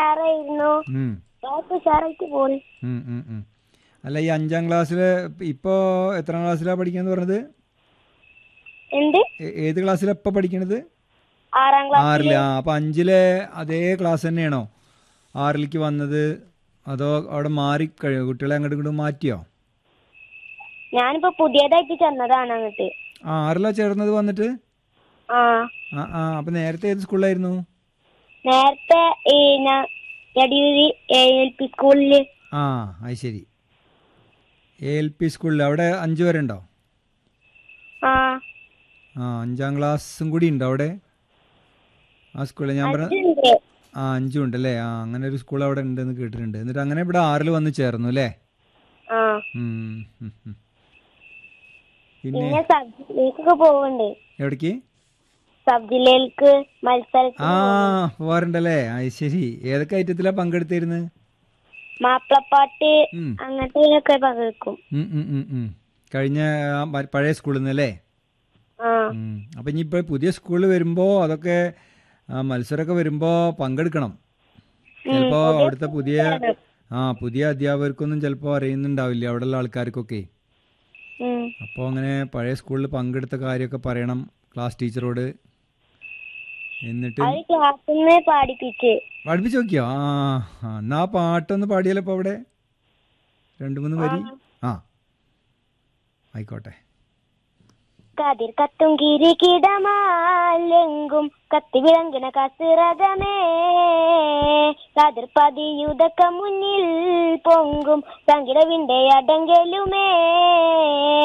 ഉഷാറായിരുന്നു ഉം, ക്ലാസ് ഉഷാറായിട്ട് പോണു ഉം, ഉം, ഉം. അല്ല ഈ അഞ്ചാം ക്ലാസ്സിൽ ഇപ്പോൾ എത്രാം ക്ലാസ്സിലാണ് പഠിക്കുന്നത് പറഞ്ഞത് എന്ത് ഏ- ഏത് ക്ലാസ്സിലാണ് ഇപ്പോൾ പഠിക്കണത് ആറാം ക്ലാസ് ആറില് ആ അപ്പം അഞ്ചിലെ അതേ ക്ലാസ് തന്നെയാണോ ആറിലേക്ക് വന്നത് അതോ അവിടെ മാറി കഴിയോ കുട്ടികളെ അങ്ങോട്ടും ഇങ്ങോട്ടും മാറ്റിയോ ഞാനിപ്പോ പുതിയതായിട്ട് ചെന്നതാണ് അങ്ങോട്ട് ആ ആറിലാ ചേർന്നത് വന്നിട്ട് ആ ആ ആ അപ്പം നേരത്തെ ഏത് സ്കൂളിലായിരുന്നു നേരത്തെ ഈ ഞാൻ എടിയൂരി എൽ പി സ്കൂളില് ആ അത് ശരി എ എൽ പി സ്കൂളിൽ അവിടെ അഞ്ച് വരെ ഉണ്ടോ ആ ആ അഞ്ചാം ക്ലാസ്സും കൂടി ഉണ്ടോ അവിടെ ആ സ്കൂളിൽ ഞാൻ പറഞ്ഞ ഉണ്ട്. ആ അഞ്ചും ഉണ്ട് അല്ലേ ആ അങ്ങനെ ഒരു സ്കൂൾ അവിടെ ഉണ്ടെന്ന് കേട്ടിട്ടുണ്ട് എന്നിട്ട് അങ്ങനെ ഇവിടെ ആറിൽ വന്ന് ചേർന്നു അല്ലേ ആ ഉം, ഉം, ഉം. പിന്നെ പിന്നെ സബ് ജില്ലയിലേക്കൊക്കെ പോവുന്നുണ്ട് എവിടേക്ക് സബ് ജില്ലയിലേക്ക് മത്സരത്തിന് ആ പോവാറുണ്ടല്ലേ അത് ശരി ഏതൊക്കെ ഐറ്റത്തിലാ പങ്കെടുത്തിരുന്നത് മാപ്പിളപ്പാട്ട് ഉം. അങ്ങനത്തെ പങ്കെടുക്കും ഉം, ഉം, ഉം, ഉം. കഴിഞ്ഞ ആ പ- പഴയ സ്കൂളിൽ നിന്ന് അല്ലേ ആ ഉം. അപ്പൊ ഇനിയിപ്പോ പുതിയ സ്കൂളിൽ വരുമ്പോ അതൊക്കെ ആ, മത്സരമൊക്കെ വരുമ്പോ പങ്കെടുക്കണം ചിലപ്പോ അവിടുത്തെ പുതിയ ആ പുതിയ അധ്യാപകർക്കൊന്നും ചിലപ്പോ അറിയുന്നുണ്ടാവില്ല അവിടെയുള്ള ആൾക്കാർക്കൊക്കെ ഉം. അപ്പോൾ അങ്ങനെ പഴയ സ്കൂളിൽ പങ്കെടുത്ത കാര്യമൊക്കെ പറയണം ക്ലാസ് ടീച്ചറോട് എന്നിട്ട് അത് ക്ലാസ്സിൽ നിന്ന് പാടിപ്പിച്ച് പഠിപ്പിച്ച് നോക്കിയോ ആ ആ, എന്നാ ആ പാട്ടൊന്ന് പാടിയാലോ ഇപ്പൊ അവിടെ രണ്ട് മൂന്ന് വരി ആ ആയിക്കോട്ടെ കതിർ കത്തും കിരീകിടമാലെങ്കും കത്തി വിളങ്ങിന കസിറകമേ കതിർ പതിയുതക്ക മുന്നിൽ പൊങ്കും സംഗീതവിന്റെ അടങ്കലുമേ